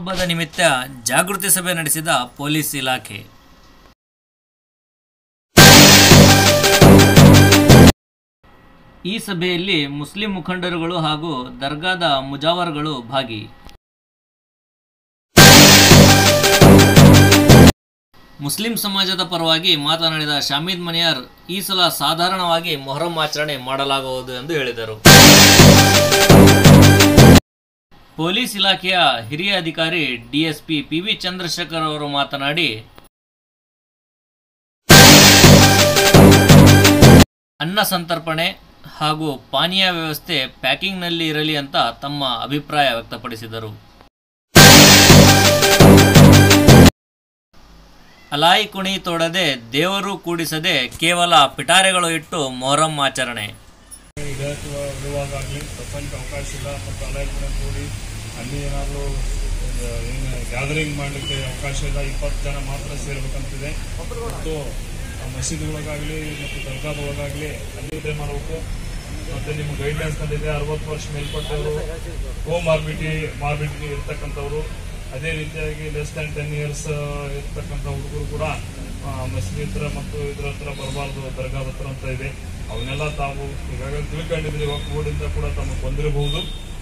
ಹಬ್ಬದ ನಿಮಿತ್ತ ಜಾಗೃತಿ ಸಭೆ ನಡೆಸಿದ ಪೊಲೀಸ್ ಇಲಾಖೆ ಈ ಸಭೆಯಲ್ಲಿ ಮುಸ್ಲಿಂ ಮುಖಂಡರುಗಳು ಹಾಗೂ ದರ್ಗಾದ ಮುಜಾವರ್ಗಳು ಭಾಗಿ ಮುಸ್ಲಿಂ ಸಮಾಜದ ಪರವಾಗಿ ಮಾತನಾಡಿದ ಶಾಮೀದ್ ಮನಿಯಾರ್ ಈ ಸಲ ಸಾಧಾರಣವಾಗಿ ಮೊಹರಂ ಆಚರಣೆ ಮಾಡಲಾಗುವುದು ಎಂದು ಹೇಳಿದರು ಪೊಲೀಸ್ ಇಲಾಖೆಯ ಹಿರಿಯ ಅಧಿಕಾರಿ ಡಿಎಸ್ಪಿ ಪಿ ವಿ ಚಂದ್ರಶೇಖರ್ ಅವರು ಮಾತನಾಡಿ ಅನ್ನ ಸಂತರ್ಪಣೆ ಹಾಗೂ ಪಾನೀಯ ವ್ಯವಸ್ಥೆ ಪ್ಯಾಕಿಂಗ್ನಲ್ಲಿ ಇರಲಿ ಅಂತ ತಮ್ಮ ಅಭಿಪ್ರಾಯ ವ್ಯಕ್ತಪಡಿಸಿದರು ಅಲಾಯಿ ಕುಣಿ ತೋಡದೆ ದೇವರು ಕೂಡಿಸದೆ ಕೇವಲ ಪಿಟಾರೆಗಳು ಇಟ್ಟು ಮೊಹರಂ ಆಚರಣೆ ವಿದ್ಯಾರ್ಥಿ ಇರುವಾಗಲಿ ಪ್ರಪಂಚ ಅವಕಾಶ ಇಲ್ಲ ಮತ್ತು ಅಲೈಕುಣೆ ಕೂಡಿ ಅಲ್ಲಿ ಏನಾದರೂ ಏನು ಗ್ಯಾದರಿಂಗ್ ಮಾಡಲಿಕ್ಕೆ ಅವಕಾಶ ಇಲ್ಲ ಇಪ್ಪತ್ತು ಜನ ಮಾತ್ರ ಸೇರ್ಬೇಕಂತಿದೆ ಮತ್ತು ಆ ಮಸೀದಿಗಳಾಗಲಿ ಮತ್ತು ದರ್ಗಾದೊಳಗಾಗಲಿ ಅಲ್ಲಿ ಇದೇ ಮಾಡಬೇಕು ಮತ್ತು ನಿಮ್ಮ ಗೈಡ್ಲೈನ್ಸ್ನಲ್ಲಿದೆ ಅರವತ್ತು ವರ್ಷ ಮೇಲ್ಪಟ್ಟವರು ಕೋ ಮಾರ್ಬಿಟಿ ಮಾರ್ಬಿಟಿ ಇರ್ತಕ್ಕಂಥವ್ರು ಅದೇ ರೀತಿಯಾಗಿ ಲೆಸ್ ದ್ಯಾನ್ ಟೆನ್ ಇಯರ್ಸ್ ಇರ್ತಕ್ಕಂಥ ಹುಡುಗರು ಕೂಡ ಆ, ಮಸೀದಿ ಹತ್ರ ಮತ್ತು ಇದ್ರ ಹತ್ರ ಬರಬಾರ್ದು ದರ್ಗಾದ ಹತ್ರ ಅಂತ ಇದೆ ಅವನ್ನೆಲ್ಲ ತಾವು ಈಗಾಗಲೇ ತಿಳ್ಕೊಂಡಿದ್ರೆ ಬೋರ್ಡಿಂದ ಕೂಡ ತಮಗೆ ಬಂದಿರಬಹುದು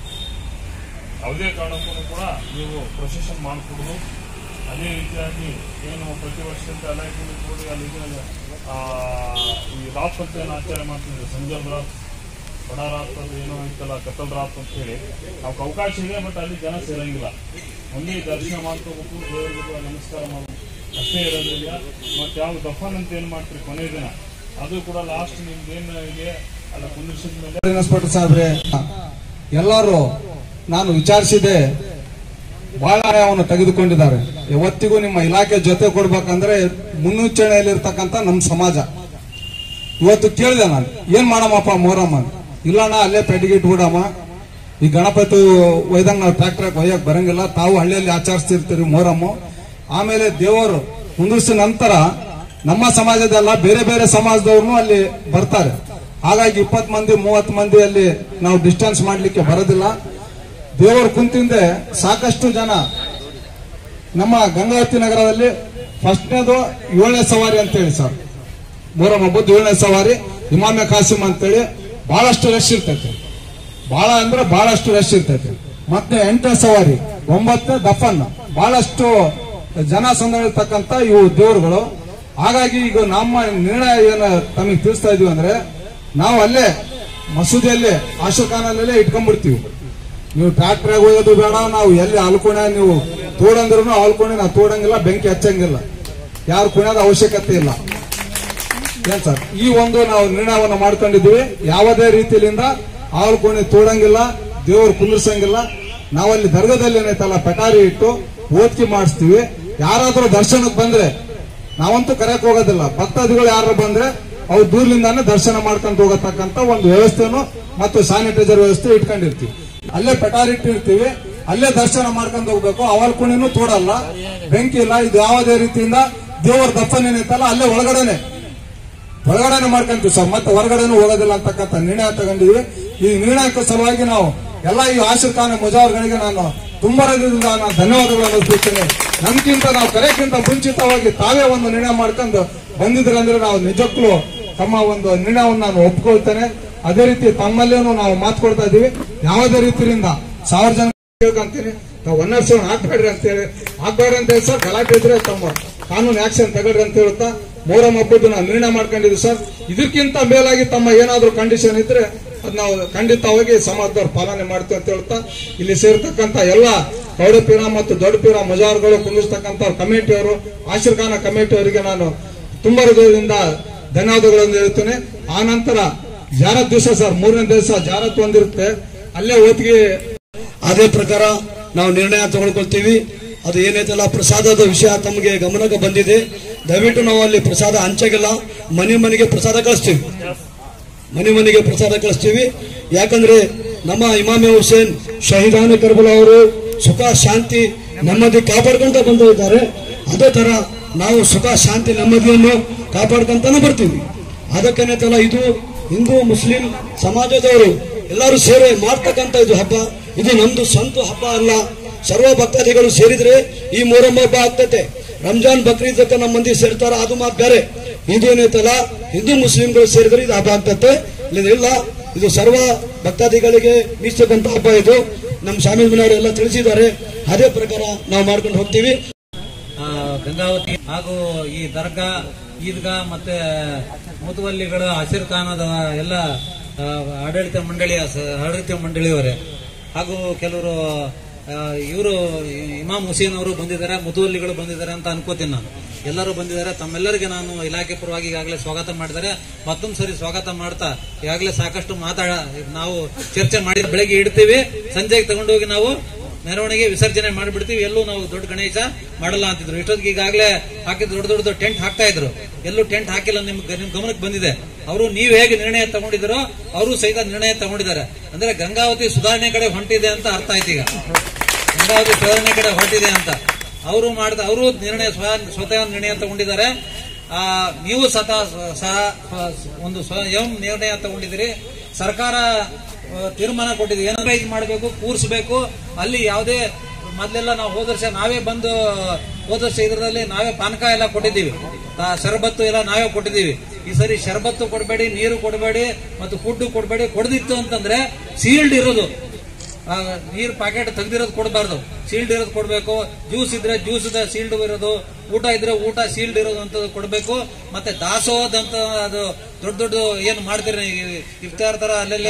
ಯಾವುದೇ ಕಾರಣಕ್ಕೂ ಕೂಡ ನೀವು ಪ್ರೊಸೆಷನ್ ಮಾಡಿಕೊಡುದು ಅದೇ ರೀತಿಯಾಗಿ ಏನು ಪ್ರತಿ ವರ್ಷದಂತೆ ಅಲೈಕುಲಿ ಕೂಡಿ ಅಲ್ಲಿ ಇದು, ಆ, ಈ ರಾತ್ ಅಂತ ಏನು ಆಚರಣೆ ಮಾಡ್ತಿದ್ರು ಸಂಜಲ್ ರಾತ್ ಬಡ ರಾತ್ ಅಂತ ಏನೋ ಇತ್ತಲ್ಲ ಕತ್ತಲ್ ರಾತ್ ಅಂತ ಹೇಳಿ ಅವಕ್ಕೆ ಅವಕಾಶ ಇದೆ ಬಟ್ ಅಲ್ಲಿ ಜನ ಸೇರಂಗಿಲ್ಲ ಒಂದೇ ದರ್ಶನ ಮಾಡ್ಕೋಬೇಕು ದೇವರಿಗೆ ನಮಸ್ಕಾರ ಮಾಡಬೇಕು ಅಷ್ಟೇ ಇರೋದ್ರಿಂದ ಮತ್ತೆ ಯಾವ ದಫನ್ ಅಂತ ಏನು ಮಾಡ್ತೀರಿ ಕೊನೆ ದಿನ ಅದು ಕೂಡ ಲಾಸ್ಟ್ ನಿಮ್ದು ಏನು ಇದೆ ಅಲ್ಲ ಕುಂದಿರ್ಸಿದ ಮೇಲೆ ಇನ್ಸ್ಪೆಕ್ಟರ್ ಸಾಹೇಬ್ರೆ ಎಲ್ಲರೂ ನಾನು ವಿಚಾರಿಸಿದೆ ಬಹಳ ಅವನು ತೆಗೆದುಕೊಂಡಿದ್ದಾರೆ ಯಾವತ್ತಿಗೂ ನಿಮ್ಮ ಇಲಾಖೆ ಜೊತೆ ಕೊಡ್ಬೇಕಂದ್ರೆ ಮುನ್ನೆಚ್ಚರಣೆಯಲ್ಲಿರ್ತಕ್ಕಂಥ ನಮ್ಮ ಸಮಾಜ ಇವತ್ತು ಕೇಳಿದೆ ನಾನು ಏನ್ ಮಾಡಮ್ಮಪ್ಪ ಮೊಹರಮ್ಮ ಅಂತ. ಇಲ್ಲಣ್ಣ ಅಲ್ಲೇ ಪೆಟ್ಟಿಗೆ ಇಟ್ಬಿಡಮ್ಮ ಈ ಗಣಪತಿ ಒಯ್ದಂಗ ನಾವು ಟ್ರ್ಯಾಕ್ಟರ್ ಒಯ್ಯಕ್ ಬರಂಗಿಲ್ಲ ತಾವು ಹಳ್ಳಿಯಲ್ಲಿ ಆಚರಿಸ್ತಿರ್ತೀರಿ ಮೊಹರಮ್ಮ ಆಮೇಲೆ ದೇವರು ಕುಂದಿಸಿದ ನಂತರ ನಮ್ಮ ಸಮಾಜದಲ್ಲ ಬೇರೆ ಬೇರೆ ಸಮಾಜದವ್ರು ಅಲ್ಲಿ ಬರ್ತಾರೆ ಹಾಗಾಗಿ ಇಪ್ಪತ್ ಮಂದಿ ಮೂವತ್ ಮಂದಿ ಅಲ್ಲಿ ನಾವು ಡಿಸ್ಟೆನ್ಸ್ ಮಾಡ್ಲಿಕ್ಕೆ ಬರೋದಿಲ್ಲ ದೇವರು ಕುಂತಿಂದೆ ಸಾಕಷ್ಟು ಜನ ನಮ್ಮ ಗಂಗಾವತಿ ನಗರದಲ್ಲಿ ಫಸ್ಟ್ನೇದು ಏಳನೇ ಸವಾರಿ ಅಂತೇಳಿ ಸರ್ ಮೂರಮ್ಮ ಹಬ್ಬದ ಏಳನೇ ಸವಾರಿ ಇಮಾಮೆ ಕಾಸಿಮ್ ಅಂತೇಳಿ ಬಹಳಷ್ಟು ರಶ್ ಇರ್ತೈತೆ ಬಹಳ ಅಂದ್ರೆ ಬಹಳಷ್ಟು ರಶ್ ಇರ್ತೈತೆ ಮತ್ತೆ ಎಂಟನೇ ಸವಾರಿ ಒಂಬತ್ತನೇ ದಫನ್ ಬಹಳಷ್ಟು ಜನ ಸಂದರ್ಭತಕ್ಕಂತ ಇವು ದೇವರುಗಳು ಹಾಗಾಗಿ ಈಗ ನಮ್ಮ ನಿರ್ಣಯ ಏನು ತಮಗೆ ತಿಳಿಸ್ತಾ ಇದೀವಿ ಅಂದ್ರೆ ನಾವು ಅಲ್ಲೇ ಮಸೂದಿಯಲ್ಲಿ ಆಶುಖಾನಲ್ಲೇ ಇಟ್ಕೊಂಡ್ಬಿಡ್ತೀವಿ ನೀವು ಟ್ರ್ಯಾಕ್ಟರ್ ಹೋಗೋದು ಬೇಡ ನಾವು ಎಲ್ಲಿ ಅಲ್ಕೋಣ ನೀವು ತೋಡಂದ್ರೂ ಅಲ್ಕೋಣೆ ನಾವು ತೋಡಂಗಿಲ್ಲ ಬೆಂಕಿ ಹಚ್ಚಂಗಿಲ್ಲ ಯಾರು ಕುಣಿಯೋದ ಅವಶ್ಯಕತೆ ಇಲ್ಲ ಏನ್ ಸರ್ ಈ ಒಂದು ನಾವು ನಿರ್ಣಯವನ್ನು ಮಾಡ್ಕೊಂಡಿದ್ದೀವಿ ಯಾವುದೇ ರೀತಿಯಿಂದ ಆಳು ಕೋಣೆ ತೋಡಂಗಿಲ್ಲ ದೇವರು ಕುಂದಿರ್ಸಂಗಿಲ್ಲ ನಾವಲ್ಲಿ ದರ್ಗದಲ್ಲಿ ಏನೈತಲ್ಲ ಪೆಟಾರಿ ಇಟ್ಟು ಓದ್ಕಿ ಮಾಡಿಸ್ತೀವಿ ಯಾರಾದ್ರೂ ದರ್ಶನಕ್ಕೆ ಬಂದ್ರೆ ನಾವಂತೂ ಕರೆಯಕ್ ಹೋಗೋದಿಲ್ಲ ಭಕ್ತಾದಿಗಳು ಯಾರು ಬಂದ್ರೆ ಅವ್ರು ದೂರ್ಲಿಂದಾನೆ ದರ್ಶನ ಮಾಡ್ಕೊಂಡು ಹೋಗತಕ್ಕಂತ ಒಂದು ವ್ಯವಸ್ಥೆನು ಮತ್ತು ಸ್ಯಾನಿಟೈಸರ್ ವ್ಯವಸ್ಥೆ ಇಟ್ಕೊಂಡಿರ್ತೀವಿ ಅಲ್ಲೇ ಪೆಟಾರಿ ಇಟ್ಟಿರ್ತೀವಿ ಅಲ್ಲೇ ದರ್ಶನ ಮಾಡ್ಕೊಂಡು ಹೋಗ್ಬೇಕು ಅವಲ್ ಕುಣಿನೂ ತೋಡಲ್ಲ ಬೆಂಕಿ ಇಲ್ಲ ಇದು ಯಾವುದೇ ರೀತಿಯಿಂದ ದೇವರ ದಪ್ಪನ್ ಏನೈತಲ್ಲ ಅಲ್ಲೇ ಒಳಗಡೆನೆ ಒಳಗಡೆನೆ ಮಾಡ್ಕೊಂತೀವಿ ಸರ್ ಮತ್ತೆ ಹೊರಗಡೆನೂ ಹೋಗೋದಿಲ್ಲ ಅಂತಕ್ಕಂಥ ನಿರ್ಣಯ ತಗೊಂಡಿದ್ವಿ ಈ ನಿರ್ಣಯಕ್ಕೆ ಸಲುವಾಗಿ ನಾವು ಎಲ್ಲ ಈ ಆಶೀರ್ ಖಾನ್ ಮುಜಾವರ್ಗಳಿಗೆ ನಾನು ತುಂಬಾ ಹೃದಯದಿಂದ ನಾನು ಧನ್ಯವಾದಗಳನ್ನು ಅರ್ಪಿಸ್ತೇನೆ ನಮ್ಗಿಂತ ನಾವು ಕರೆಯಕ್ಕಿಂತ ಮುಂಚಿತವಾಗಿ ತಾವೇ ಒಂದು ನಿರ್ಣಯ ಮಾಡ್ಕೊಂಡು ಬಂದಿದ್ರೆ ಅಂದ್ರೆ ನಾವು ನಿಜಕ್ಕೂ ತಮ್ಮ ಒಂದು ನಿರ್ಣಯವನ್ನು ನಾನು ಒಪ್ಕೊಳ್ತೇನೆ ಅದೇ ರೀತಿ ತಮ್ಮಲ್ಲೇನು ನಾವು ಮಾತು ಕೊಡ್ತಾ ಇದೀವಿ ಯಾವುದೇ ರೀತಿಯಿಂದ ಸಾವಿರ ಜನ ಕೇಳ್ಕೊಂತೀನಿ ತಾವು ಒನ್ ಸೆವೆನ್ ಹಾಕ್ಬೇಡ್ರಿ ಅಂತ ಹೇಳಿ ಹಾಕ್ಬೇಡ್ರಿ ಅಂತ ಹೇಳಿ ಸರ್ ಗಲಾಟೆ ಇದ್ರೆ ತಮ್ಮ ಕಾನೂನು ಆಕ್ಷನ್ ತಗೊಳ್ರಿ ಅಂತ ಹೇಳ್ತಾ ಮೊಹರಂ ಹಬ್ಬದ್ದು ನಾವು ನಿರ್ಣಯ ಮಾಡ್ಕೊಂಡಿದ್ವಿ ಸರ್ ಇದಕ್ಕಿಂತ ಮೇಲಾಗಿ ತಮ್ಮ ಏನಾದ್ರೂ ಕಂಡೀಷನ್ ಇದ್ರೆ ಅದ್ ನಾವು ಖಂಡಿತವಾಗಿ ಸಮಾಜದವ್ರು ಪಾಲನೆ ಮಾಡ್ತೀವಿ ಅಂತ ಹೇಳ್ತಾ ಇಲ್ಲಿ ಸೇರ್ತಕ್ಕಂತ ಎಲ್ಲ ಕೌಡ ಪೀರ ಮತ್ತು ದೊಡ್ಡ ಪೀರ ಮಜಾರ್ಗಳು ಕುಂದಿರ್ತಕ್ಕಂಥ ಕಮಿಟಿಯವರು ಆಶೀರ್ಖಾನ ಕಮಿಟಿಯವರಿಗೆ ನಾನು ತುಂಬಾ ಹೃದಯದಿಂದ ಧನ್ಯವಾದಗಳನ್ನು ಹೇಳ್ತೇನೆ ಆ ನಂತರ ಜಾರತ್ ದಿವಸ ಸರ್ ಮೂರನೇ ದಿವಸ ಜಾರತ್ ಒಂದಿರುತ್ತೆ ಅಲ್ಲೇ ಒತ್ತಿಗೆ ಅದೇ ಪ್ರಕಾರ ನಾವು ನಿರ್ಣಯ ತಗೊಳ್ಕೊಳ್ತೀವಿ ಅದು ಏನೈತಲ್ಲ ಪ್ರಸಾದದ ವಿಷಯ ತಮಗೆ ಗಮನಕ್ಕೆ ಬಂದಿದೆ ದಯವಿಟ್ಟು ನಾವು ಅಲ್ಲಿ ಪ್ರಸಾದ ಹಂಚಾಗಿಲ್ಲ ಮನೆ ಮನೆಗೆ ಪ್ರಸಾದ ಕಳಿಸ್ತೀವಿ ಮನೆ ಮನೆಗೆ ಪ್ರಸಾದ ಕಳಿಸ್ತೀವಿ ಯಾಕಂದ್ರೆ ನಮ್ಮ ಇಮಾಮೆ ಹುಸೇನ್ ಶಹೀದಾನ ಕರ್ಬಲ ಅವರು ಸುಖ ಶಾಂತಿ ನೆಮ್ಮದಿ ಕಾಪಾಡ್ಕೊಂತ ಬಂದು ಇದ್ದಾರೆ ಅದೇ ತರ ನಾವು ಸುಖ ಶಾಂತಿ ನೆಮ್ಮದಿಯನ್ನು ಕಾಪಾಡ್ಕೊಂತಾನೆ ಬರ್ತೀವಿ ಅದಕ್ಕೇನೈತಲ್ಲ ಇದು ಹಿಂದೂ ಮುಸ್ಲಿಂ ಸಮಾಜದವರು ಎಲ್ಲರೂ ಸೇರಿ ಮಾಡ್ತಕ್ಕಂಥ ಇದು ಹಬ್ಬ ಇದು ನಮ್ದು ಸ್ವಂತ ಹಬ್ಬ ಅಲ್ಲ ಸರ್ವ ಭಕ್ತಾದಿಗಳು ಸೇರಿದ್ರೆ ಈ ಮೊಹರಂ ಹಬ್ಬ ಆಗ್ತತೆ ರಂಜಾನ್ ಬಕ್ರೀದ್ ಅಂತ ನಮ್ಮ ಮಂದಿ ಸೇರ್ತಾರ ಅದು ಮಾತು ಬೇರೆ ಇದು ಏನೈತಲ್ಲ ಹಿಂದೂ ಮುಸ್ಲಿಂಗಳು ಸೇರಿದ್ರೆ ಇದು ಹಬ್ಬ ಆಗ್ತತೆ ಇಲ್ಲ ಇದು ಸರ್ವ ಭಕ್ತಾದಿಗಳಿಗೆ ಮೀಸದಂತ ಹಬ್ಬ ಇದು ನಮ್ಮ ಶಾಮೀಲ್ ಮನೆಯವರು ಎಲ್ಲ ತಿಳಿಸಿದ್ದಾರೆ ಅದೇ ಪ್ರಕಾರ ನಾವು ಮಾಡ್ಕೊಂಡು ಹೋಗ್ತೀವಿ ಆ, ಗಂಗಾವತಿ ಹಾಗೂ ಈ ದರ್ಗಾ ಈದ್ಗಾ ಮತ್ತೆ ಮುತುವಲ್ಲಿಗಳ ಹಸಿರು ಖಾನದ ಎಲ್ಲ ಆ, ಆಡಳಿತ ಮಂಡಳಿಯ ಸ- ಆಡಳಿತ ಮಂಡಳಿಯವರೇ ಹಾಗೂ ಕೆಲವರು ಇವರು ಇಮಾಮ್ ಹುಸೇನ್ ಅವರು ಬಂದಿದ್ದಾರೆ ಮುತುವಲ್ಲಿಗಳು ಬಂದಿದ್ದಾರೆ ಅಂತ ಅನ್ಕೋತೀನಿ ನಾನು ಎಲ್ಲರೂ ಬಂದಿದ್ದಾರೆ ತಮ್ಮೆಲ್ಲರಿಗೆ ನಾನು ಇಲಾಖೆ ಪರವಾಗಿ ಈಗಾಗಲೇ ಸ್ವಾಗತ ಮಾಡಿದ್ದಾರೆ ಮತ್ತೊಂದು ಸರಿ ಸ್ವಾಗತ ಮಾಡ್ತಾ ಈಗಾಗಲೇ ಸಾಕಷ್ಟು ಮಾತಾಡ ನಾವು ಚರ್ಚೆ ಮಾಡಿ ಬೆಳಗ್ಗೆ ಇಡ್ತೀವಿ ಸಂಜೆಗೆ ತಗೊಂಡೋಗಿ ನಾವು ಮೆರವಣಿಗೆ ವಿಸರ್ಜನೆ ಮಾಡಿಬಿಡ್ತೀವಿ ಎಲ್ಲೂ ನಾವು ದೊಡ್ಡ ಗಣೇಶ ಮಾಡಲ್ಲ ಅಂತಿದ್ರು ಇಷ್ಟೊತ್ತಿಗೆ ಈಗಾಗಲೇ ಹಾಕಿದ್ ದೊಡ್ಡ ದೊಡ್ಡ ಟೆಂಟ್ ಹಾಕ್ತಾ ಇದ್ರು ಎಲ್ಲೂ ಟೆಂಟ್ ಹಾಕಿಲ್ಲ ನಿಮ್ ನಿಮ್ ಗಮನಕ್ಕೆ ಬಂದಿದೆ ಅವರು ನೀವು ಹೇಗೆ ನಿರ್ಣಯ ತಗೊಂಡಿದ್ದೀರೋ ಅವರು ಸಹಿತ ನಿರ್ಣಯ ತಗೊಂಡಿದ್ದಾರೆ ಅಂದ್ರೆ ಗಂಗಾವತಿ ಸುಧಾರಣೆ ಕಡೆ ಹೊಂಟಿದೆ ಅಂತ ಅರ್ಥ ಆಯ್ತು ಈಗ ಗಂಗಾವತಿ ಸುಧಾರಣೆ ಕಡೆ ಹೊರಟಿದೆ ಅಂತ ಅವರು ಮಾಡಿದ ಅವರು ನಿರ್ಣಯ ಸ್ವ- ಸ್ವತಃ ನಿರ್ಣಯ ತಗೊಂಡಿದ್ದಾರೆ ಆ, ನೀವು ಸತ ಸಹ ಒಂದು ಸ್ವಯಂ ನಿರ್ಣಯ ತಗೊಂಡಿದ್ದೀರಿ ಸರ್ಕಾರ ಆ, ತೀರ್ಮಾನ ಕೊಟ್ಟಿದೆ ಏನರೈಸ್ ಮಾಡಬೇಕು ಕೂರಿಸಬೇಕು ಅಲ್ಲಿ ಯಾವುದೇ ಮೊದಲೆಲ್ಲ ನಾವು ಹೋದ ವರ್ಷ ನಾವೇ ಬಂದು ಹೋದ ವರ್ಷ ಇದರಲ್ಲಿ ನಾವೇ ಪಾನಕ ಎಲ್ಲ ಕೊಟ್ಟಿದ್ದೀವಿ ಆ, ಶರಬತ್ತು ಎಲ್ಲ ನಾವೇ ಕೊಟ್ಟಿದ್ದೀವಿ ಈ ಸರಿ ಶರಬತ್ತು ಕೊಡಬೇಡಿ ನೀರು ಕೊಡಬೇಡಿ ಮತ್ತು ಫುಡ್ ಕೊಡಬೇಡಿ ಕೊಡದಿತ್ತು ಅಂತಂದ್ರೆ ಸೀಲ್ಡ್ ಇರೋದು ಆ, ನೀರ್ ಪ್ಯಾಕೆಟ್ ತೆಗ್ದಿರೋದು ಕೊಡಬಾರ್ದು ಸೀಲ್ಡ್ ಇರೋದು ಕೊಡಬೇಕು ಜ್ಯೂಸ್ ಇದ್ರೆ ಜ್ಯೂಸ್ ಸೀಲ್ಡ್ ಇರೋದು ಊಟ ಇದ್ರೆ ಊಟ ಸೀಲ್ಡ್ ಇರೋದು ಅಂತ ಕೊಡಬೇಕು ಮತ್ತೆ ದಾಸೋಹದ ಅಂತ ಅದು ದೊಡ್ಡ ದೊಡ್ಡ ಏನು ಮಾಡ್ತೀರಿ ನೀವು ಇಫ್ತಾರ್ ತರ ಅಲ್ಲೆಲ್ಲೇ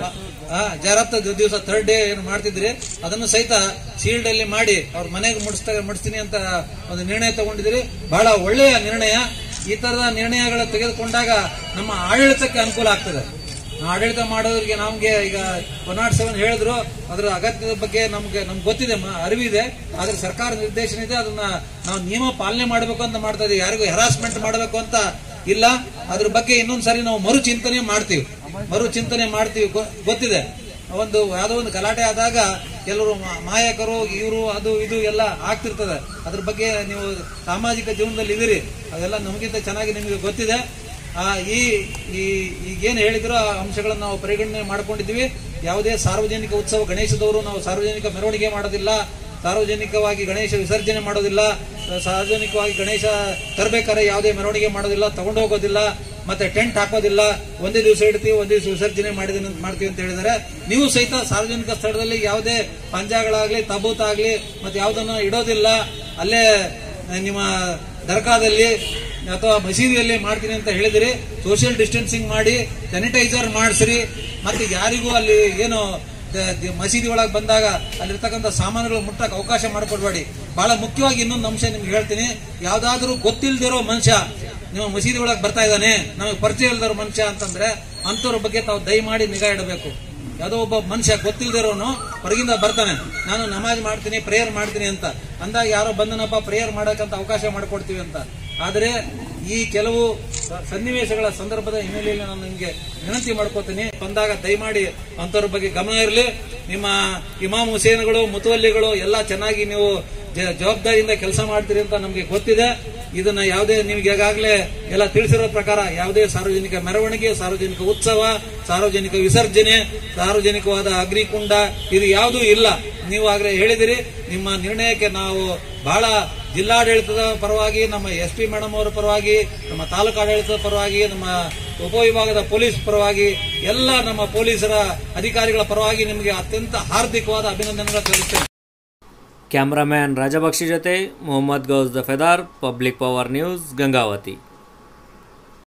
ಜರಾತ್ ದಿವಸ ಥರ್ಡ್ ಡೇ ಏನು ಮಾಡ್ತಿದ್ರಿ ಅದನ್ನು ಸಹಿತ ಸೀಲ್ಡ್ ಅಲ್ಲಿ ಮಾಡಿ ಅವ್ರ ಮನೆಗೆ ಮುಡಿಸ್ತಾ ಮುಡಿಸ್ತೀನಿ ಅಂತ ಒಂದು ನಿರ್ಣಯ ತಗೊಂಡಿದ್ದೀರಿ ಬಹಳ ಒಳ್ಳೆಯ ನಿರ್ಣಯ ಈ ತರದ ನಿರ್ಣಯಗಳ ತೆಗೆದುಕೊಂಡಾಗ ನಮ್ಮ ಆಡಳಿತಕ್ಕೆ ಅನುಕೂಲ ಆಗ್ತದೆ ಆಡಳಿತ ಮಾಡೋರಿಗೆ ನಮ್ಗೆ ಈಗ ಒನ್ ನಾಟ್ ಸೆವೆನ್ ಹೇಳಿದ್ರು ಅದರ ಅಗತ್ಯದ ಬಗ್ಗೆ ನಮ್ಗೆ ನಮ್ಗೆ ಗೊತ್ತಿದೆ ಮ- ಅರಿವಿದೆ ಆದ್ರೆ ಸರ್ಕಾರ ನಿರ್ದೇಶನ ಇದೆ ಅದನ್ನ ನಾವು ನಿಯಮ ಪಾಲನೆ ಮಾಡಬೇಕು ಅಂತ ಮಾಡ್ತಾ ಇದೀವಿ ಯಾರಿಗೂ ಹೆರಾಸ್ಮೆಂಟ್ ಮಾಡಬೇಕು ಅಂತ ಇಲ್ಲ ಅದ್ರ ಬಗ್ಗೆ ಇನ್ನೊಂದ್ ಸರಿ ನಾವು ಮರು ಚಿಂತನೆ ಮಾಡ್ತೀವಿ ಮರು ಚಿಂತನೆ ಮಾಡ್ತೀವಿ ಗೊ- ಗೊತ್ತಿದೆ ಒಂದು ಯಾವುದೋ ಒಂದು ಗಲಾಟೆ ಆದಾಗ ಕೆಲವರು ಮಾ- ಮಾಯಕರು ಇವರು ಅದು ಇದು ಎಲ್ಲ ಆಗ್ತಿರ್ತದೆ ಅದ್ರ ಬಗ್ಗೆ ನೀವು ಸಾಮಾಜಿಕ ಜೀವನದಲ್ಲಿ ಇದೀರಿ ಅದೆಲ್ಲ ನಮಗಿಂತ ಚೆನ್ನಾಗಿ ನಿಮಗೆ ಗೊತ್ತಿದೆ ಆ, ಈ ಈ ಈಗೇನು ಹೇಳಿದ್ರು ಆ ಅಂಶಗಳನ್ನು ನಾವು ಪರಿಗಣನೆ ಮಾಡ್ಕೊಂಡಿದ್ದೀವಿ ಯಾವುದೇ ಸಾರ್ವಜನಿಕ ಉತ್ಸವ ಗಣೇಶದವರು ನಾವು ಸಾರ್ವಜನಿಕ ಮೆರವಣಿಗೆ ಮಾಡೋದಿಲ್ಲ ಸಾರ್ವಜನಿಕವಾಗಿ ಗಣೇಶ ವಿಸರ್ಜನೆ ಮಾಡೋದಿಲ್ಲ ಸಾರ್ವಜನಿಕವಾಗಿ ಗಣೇಶ ತರಬೇಕಾದ್ರೆ ಯಾವುದೇ ಮೆರವಣಿಗೆ ಮಾಡೋದಿಲ್ಲ ತಗೊಂಡು ಹೋಗೋದಿಲ್ಲ ಮತ್ತೆ ಟೆಂಟ್ ಹಾಕೋದಿಲ್ಲ ಒಂದೇ ದಿವಸ ಇಡ್ತೀವಿ ಒಂದೇ ದಿವಸ ವಿಸರ್ಜನೆ ಮಾಡಿದ ಮಾಡ್ತೀವಿ ಅಂತ ಹೇಳಿದ್ದಾರೆ ನೀವು ಸಹಿತ ಸಾರ್ವಜನಿಕ ಸ್ಥಳದಲ್ಲಿ ಯಾವುದೇ ಪಂಜಾಗಳಾಗ್ಲಿ ತಬೂತ್ ಆಗ್ಲಿ ಮತ್ತೆ ಯಾವುದನ್ನು ಇಡೋದಿಲ್ಲ ಅಲ್ಲೇ ನಿಮ್ಮ ದರ್ಗಾದಲ್ಲಿ ಅಥವಾ ಮಸೀದಿಯಲ್ಲಿ ಮಾಡ್ತೀನಿ ಅಂತ ಹೇಳಿದಿರಿ ಸೋಷಿಯಲ್ ಡಿಸ್ಟೆನ್ಸಿಂಗ್ ಮಾಡಿ ಸ್ಯಾನಿಟೈಸರ್ ಮಾಡಿಸ್ರಿ ಮತ್ತೆ ಯಾರಿಗೂ ಅಲ್ಲಿ ಏನು ದ- ದ- ಮಸೀದಿ ಒಳಗೆ ಬಂದಾಗ ಅಲ್ಲಿರ್ತಕ್ಕಂಥ ಸಾಮಾನುಗಳು ಮುಟ್ಟಕ್ಕೆ ಅವಕಾಶ ಮಾಡಿಕೊಡ್ಬೇಡಿ ಬಹಳ ಮುಖ್ಯವಾಗಿ ಇನ್ನೊಂದು ಅಂಶ ನಿಮ್ಗೆ ಹೇಳ್ತೀನಿ ಯಾವ್ದಾದ್ರೂ ಗೊತ್ತಿಲ್ದಿರೋ ಮನುಷ್ಯ ನಿಮ್ಮ ಮಸೀದಿ ಒಳಗೆ ಬರ್ತಾ ಇದ್ದಾನೆ ನಮಗೆ ಪರಿಚಯ ಇಲ್ದಿರೋ ಮನುಷ್ಯ ಅಂತಂದ್ರೆ ಅಂತವ್ರ ಬಗ್ಗೆ ತಾವು ದಯಮಾಡಿ ನಿಗಾ ಇಡಬೇಕು ಯಾವುದೋ ಒಬ್ಬ ಮನುಷ್ಯ ಗೊತ್ತಿಲ್ದಿರೋನು ಹೊರಗಿಂದ ಬರ್ತಾನೆ ನಾನು ನಮಾಜ್ ಮಾಡ್ತೀನಿ ಪ್ರೇಯರ್ ಮಾಡ್ತೀನಿ ಅಂತ ಅಂದಾಗ ಯಾರೋ ಬಂದನಪ್ಪ ಪ್ರೇಯರ್ ಮಾಡಕ್ಕಂತ ಅವಕಾಶ ಮಾಡಿಕೊಡ್ತೀವಿ ಅಂತ ಆದರೆ ಈ ಕೆಲವು ಸ- ಸನ್ನಿವೇಶಗಳ ಸಂದರ್ಭದ ಹಿನ್ನೆಲೆಯಲ್ಲಿ ನಾನು ನಿಮಗೆ ವಿನಂತಿ ಮಾಡ್ಕೋತೀನಿ ಬಂದಾಗ ದಯಮಾಡಿ ಅಂತವ್ರ ಬಗ್ಗೆ ಗಮನ ಇರಲಿ ನಿಮ್ಮ ಇಮಾಮ್ ಹುಸೇನ್ಗಳು ಮುತುವಲ್ಲಿಗಳು ಎಲ್ಲ ಚೆನ್ನಾಗಿ ನೀವು ಜ- ಜವಾಬ್ದಾರಿಯಿಂದ ಕೆಲಸ ಮಾಡ್ತೀರಿ ಅಂತ ನಮಗೆ ಗೊತ್ತಿದೆ ಇದನ್ನ ಯಾವುದೇ ನಿಮ್ಗೆ ಈಗಾಗಲೇ ಎಲ್ಲ ತಿಳಿಸಿರೋ ಪ್ರಕಾರ ಯಾವುದೇ ಸಾರ್ವಜನಿಕ ಮೆರವಣಿಗೆ ಸಾರ್ವಜನಿಕ ಉತ್ಸವ ಸಾರ್ವಜನಿಕ ವಿಸರ್ಜನೆ ಸಾರ್ವಜನಿಕವಾದ ಅಗ್ನಿಕುಂಡ ಇದು ಯಾವುದೂ ಇಲ್ಲ ನೀವು ಆಗ್ಲೇ ಹೇಳಿದಿರಿ ನಿಮ್ಮ ನಿರ್ಣಯಕ್ಕೆ ನಾವು ಬಹಳ ಜಿಲ್ಲಾಡಳಿತದ ಪರವಾಗಿ ನಮ್ಮ ಎಸ್ ಪಿ ಮೇಡಮ್ ಅವರ ಪರವಾಗಿ ನಮ್ಮ ತಾಲೂಕು ಆಡಳಿತದ ಪರವಾಗಿ ನಮ್ಮ ಉಪವಿಭಾಗದ ಪೊಲೀಸ್ ಪರವಾಗಿ ಎಲ್ಲ ನಮ್ಮ ಪೊಲೀಸರ ಅಧಿಕಾರಿಗಳ ಪರವಾಗಿ ನಿಮಗೆ ಅತ್ಯಂತ ಹಾರ್ದಿಕವಾದ ಅಭಿನಂದನೆಗಳು ಸಲ್ಲಿಸ್ತೇನೆ ಕ್ಯಾಮ್ರಾಮ್ಯಾನ್ ರಾಜಭಕ್ಷಿ ಜೊತೆ Mohammed Ghouse Dafedar public power news Gangavathi